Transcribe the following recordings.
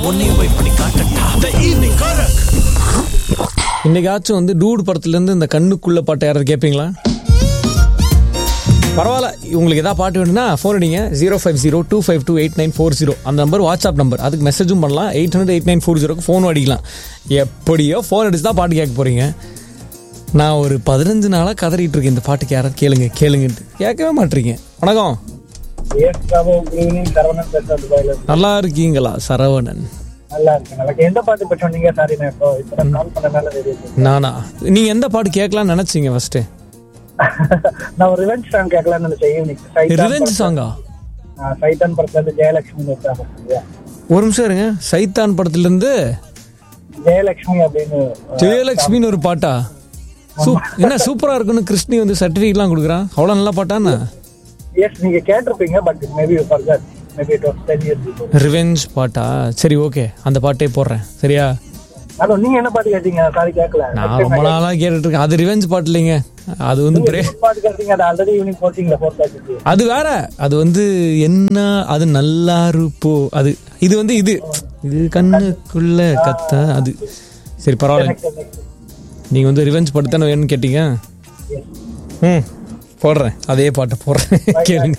உன்னையும் போய் பண்ணி காட்டட்டா த ஈவினிங் காரக் இன்னைக்காச்சும் வந்து டூடு படத்துலேருந்து இந்த கண்ணுக்குள்ள பாட்டை யாராவது கேட்பீங்களா பரவாயில்ல உங்களுக்கு எதாவது பாட்டு வேணும்னா ஃபோன் அடிங்க zero five zero two five two eight nine four zero அந்த நம்பர் வாட்ஸ்அப் நம்பர் அதுக்கு மெசேஜும் பண்ணலாம் eight hundred eight nine four ஜீரோக்கு ஃபோனும் அடிக்கலாம் எப்படியோ ஃபோன் அடிச்சு தான் பாட்டு கேட்க போகிறீங்க நான் ஒரு பதினஞ்சு நாளாக கதறிட்டு இருக்கேன் இந்த பாட்டுக்கு யாராவது கேளுங்க கேளுங்கன்ட்டு கேட்கவே மாட்டீங்க வணக்கம் S Babu good evening Saravanan பேசுறேன் துபாயில இருந்து. நல்லா இருக்கீங்களா சரவணன் நல்லா இருக்கேன் நல்லா இருக்கேன். எந்த பாட்டு இப்ப சொன்னீங்க சாரி நான் இப்போ இப்போ நான் கால் பண்ணனால தெரியுது நானா நீங்கள் எந்த பாட்டு கேட்கலாம்னு நினச்சிங்க ஃபஸ்ட்டு நான் ஒரு ரிவெஞ்ச் சாங் கேட்கலாம்னு நினைச்சேன் ஈவினிங் ரிவெஞ்ச் சாங்கா சைதான் படத்துல இருந்து ஜெயலட்சுமி இருக்காங்க இல்லையா? ஒரு நிமிஷம் இருங்க சைத்தான் படத்துலேருந்து ஜெயலட்சுமி அப்படின்னு ஜெயலட்சுமின்னு ஒரு பாட்டா சூப் என்ன சூப்பரா இருக்குன்னு கிருஷ்ணி வந்து சர்டிஃபிகேட்லாம் கொடுக்குறான் அவ்வளோ நல்லா பாட்டாண்ணா எஸ் நீங்க கேட்டிருப்பீங்க but maybe forgot maybe it was ten years before revenge பாட்டா சரி ஓகே அந்த பாட்டே போடுறேன் சரியா அதுவும் நீங்க என்ன பாட்டு கேட்டீங்க சாரி கேட்கல நான் ரொம்ப நாளா கேட்டுட்டு இருக்கேன் அது ரிவெஞ்ச் பாட்டு இல்லைங்க அது வந்து பிரே என்ன பாட்டு கேட்டீங்க அது ஆல்ரெடி ஈவினிங் போட்டீங்களா ஃபோர் தேர்ட்டிக்கு அது வேற அது வந்து என்ன அது நல்லா இருப்போ அது இது வந்து இது இது கண்ணுக்குள்ள கத்த அது சரி பரவாயில்ல நீங்க வந்து ரிவெஞ்ச் பாட்டு தானே வேணும்னு கேட்டீங்க ம் போடுறேன் அதே பாட்டை போடுறேன் கேளுங்க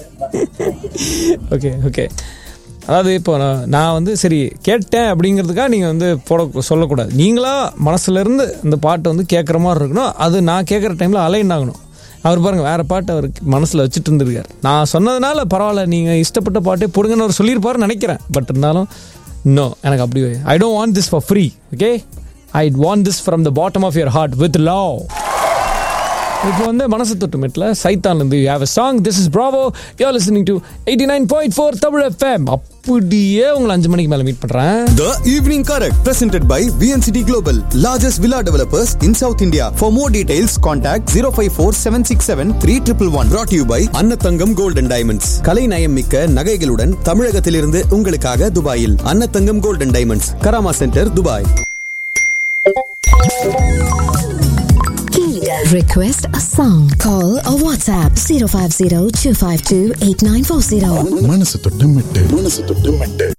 ஓகே ஓகே அதாவது இப்போ நான் நான் வந்து சரி கேட்டேன் அப்படிங்கிறதுக்காக நீங்கள் வந்து போட சொல்லக்கூடாது நீங்களா மனசுல இருந்து இந்த பாட்டை வந்து கேட்குற மாதிரி இருக்கணும் அது நான் கேட்குற டைமில் அலைன் ஆகணும் அவர் பாருங்க வேற பாட்டு அவர் மனசில் வச்சுட்டு இருந்திருக்காரு நான் சொன்னதுனால பரவாயில்ல நீங்கள் இஷ்டப்பட்ட பாட்டே போடுங்கன்னு அவர் சொல்லியிருப்பாருன்னு நினைக்கிறேன் பட் இருந்தாலும் நோ எனக்கு அப்படி I don't want this for free okay I want this from the bottom of your heart with love இப்போ வந்து மனசு தொட்டு மெட்டில் சைத்தான்லேருந்து you have a song this is Bravo you listening to eighty nine point four Tamil FM அப்படியே உங்களை அஞ்சு மணிக்கு மேலே மீட் பண்ணுறேன் The Evening Correct, presented by VNCT Global, largest villa developers in South India. For more details, contact 054 767 3111. Brought to you by அன்னத்தங்கம் Gold and Diamonds. கலை நயம் மிக்க நகைகளுடன் தமிழகத்திலிருந்து உங்களுக்காக துபாயில் Annathangam Gold and Diamonds, Karama centre Dubai Request a song. Call or WhatsApp 050 252 8940. மனசு தொட்டு மெட்டு மனசு தொட்டு மெட்டு